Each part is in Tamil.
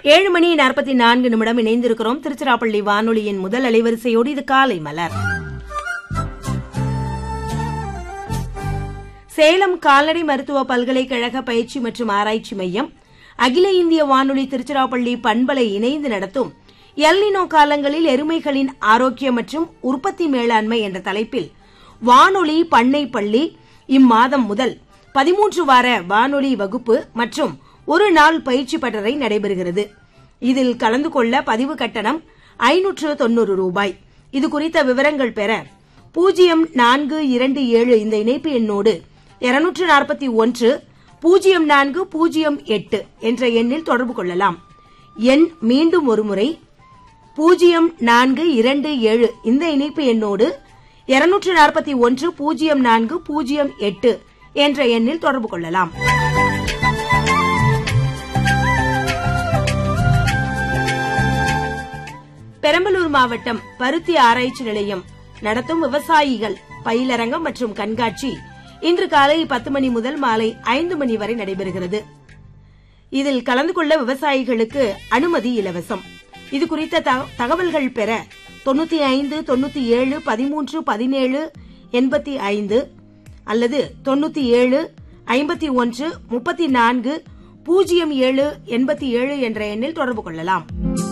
ஏழு மணி நாற்பத்தி நான்கு நிமிடம் இணைந்திருக்கிறோம் திருச்சிராப்பள்ளி வானொலியின் முதல் அலைவரிசையோடு இது காலை மலர் சேலம் கால்நடை மருத்துவ பல்கலைக்கழக பயிற்சி மற்றும் ஆராய்ச்சி மையம் அகில இந்திய வானொலி திருச்சிராப்பள்ளி பண்பலை இணைந்து நடத்தும் எல்னினோ காலங்களில் எருமைகளின் ஆரோக்கியம் மற்றும் உற்பத்தி மேலாண்மை என்ற தலைப்பில் வானொலி பண்ணை பள்ளி இம்மாதம் முதல் பதிமூன்று வார வானொலி வகுப்பு மற்றும் ஒரு நாள் பயிற்சி பட்டறை நடைபெறுகிறது இதில் கலந்து கொள்ள பதிவு கட்டணம் ஐநூற்று தொன்னூறு ரூபாய் இது குறித்த விவரங்கள் பெற பூஜ்ஜியம் நான்கு இரண்டு ஏழு இந்த இணைப்பு எண்ணோடு இருநூற்று நாற்பத்தி ஒன்று பூஜ்ஜியம் நான்கு பூஜ்ஜியம் எட்டு என்ற எண்ணில் தொடர்பு கொள்ளலாம் எண் மீண்டும் ஒருமுறை பூஜ்ஜியம் நான்கு இரண்டு ஏழு இந்த இணைப்பு எண்ணோடு இருநூற்று நாற்பத்தி ஒன்று பூஜ்ஜியம் நான்கு பூஜ்ஜியம் எட்டு என்ற எண்ணில் தொடர்பு கொள்ளலாம் பெரம்பலூர் மாவட்டம் பருத்தி ஆராய்ச்சி நிலையம் நடத்தும் விவசாயிகள் பயிலரங்கம் மற்றும் கண்காட்சி இன்று காலை பத்து மணி முதல் மாலை ஐந்து மணி வரை நடைபெறுகிறது இதில் கலந்து கொள்ள விவசாயிகளுக்கு அனுமதி இலவசம் இது குறித்த த- தகவல்கள் பெற தொண்ணூத்தி ஐந்து தொண்ணூத்தி ஏழு பதிமூன்று பதினேழு எண்பத்தி ஐந்து அல்லது தொண்ணூத்தி ஏழு ஐம்பத்தி ஒன்று முப்பத்தி நான்கு பூஜ்ஜியம் ஏழு எண்பத்தி ஏழு என்ற எண்ணில் தொடர்பு கொள்ளலாம்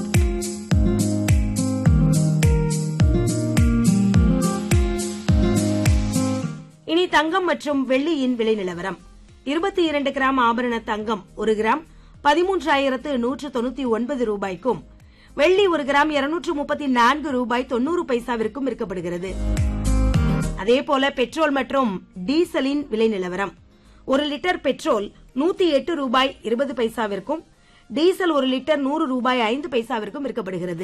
இனி தங்கம் மற்றும் வெள்ளியின் விலை நிலவரம் இருபத்தி இரண்டு கிராம் ஆபரண தங்கம் ஒரு கிராம் பதிமூன்றாயிரத்து நூற்று தொண்ணூத்தி ஒன்பது ரூபாய்க்கும் வெள்ளி ஒரு கிராம் இருநூற்று முப்பத்தி நான்கு ரூபாய் தொண்ணூறு பைசாவிற்கும் விற்கப்படுகிறது அதேபோல பெட்ரோல் மற்றும் டீசலின் விலை நிலவரம் ஒரு லிட்டர் பெட்ரோல் நூத்தி எட்டு ரூபாய் இருபது பைசாவிற்கும் டீசல் ஒரு லிட்டர் நூறு ரூபாய் ஐந்து பைசாவிற்கும் விற்கப்படுகிறது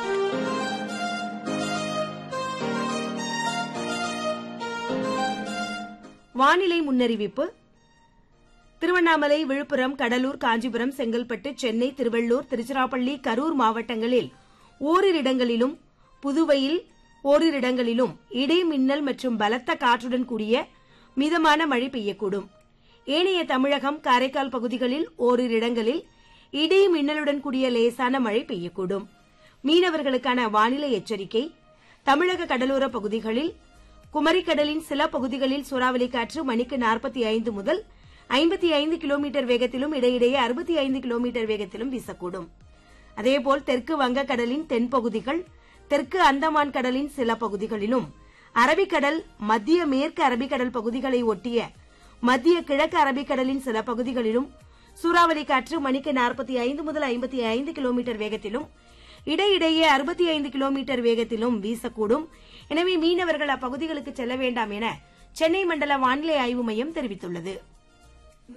வானிலை முன்னறிவிப்பு திருவண்ணாமலை விழுப்புரம் கடலூர் காஞ்சிபுரம் செங்கல்பட்டு சென்னை திருவள்ளூர் திருச்சிராப்பள்ளி கரூர் மாவட்டங்களில் ஓரிரு இடங்களிலும் புதுவையில் ஓரிரு இடங்களிலும் இடி மின்னல் மற்றும் பலத்த காற்றுடன் கூடிய மிதமான மழை பெய்யக்கூடும் ஏனைய தமிழகம் காரைக்கால் பகுதிகளில் ஓரிரு இடங்களில் இடி மின்னலுடன் கூடிய லேசான மழை பெய்யக்கூடும் மீனவர்களுக்கான வானிலை எச்சரிக்கை தமிழக கடலோர பகுதிகளில் குமரிக்கடலின் சில பகுதிகளில் சூறாவளி காற்று மணிக்கு நாற்பத்தி ஐந்து முதல் ஐம்பத்தி ஐந்து கிலோமீட்டர் வேகத்திலும் இடையிடையே அறுபத்தி ஐந்து கிலோமீட்டர் வேகத்திலும் வீசக்கூடும் அதேபோல் தெற்கு வங்கக்கடலின் தென்பகுதிகள் தெற்கு அந்தமான் கடலின் சில பகுதிகளிலும் அரபிக்கடல் மத்திய மேற்கு அரபிக்கடல் பகுதிகளை ஒட்டிய மத்திய கிழக்கு அரபிக்கடலின் சில பகுதிகளிலும் சூறாவளி காற்று மணிக்கு நாற்பத்தி ஐந்து முதல் ஐம்பத்தி ஐந்து கிலோமீட்டர் வேகத்திலும் இடையிடையே அறுபத்தி ஐந்து கிலோமீட்டர் வேகத்திலும் வீசக்கூடும் எனவே மீனவர்கள் அப்பகுதிகளுக்கு செல்ல வேண்டாம் என சென்னை மண்டல வானிலை ஆய்வு மையம் தெரிவித்துள்ளது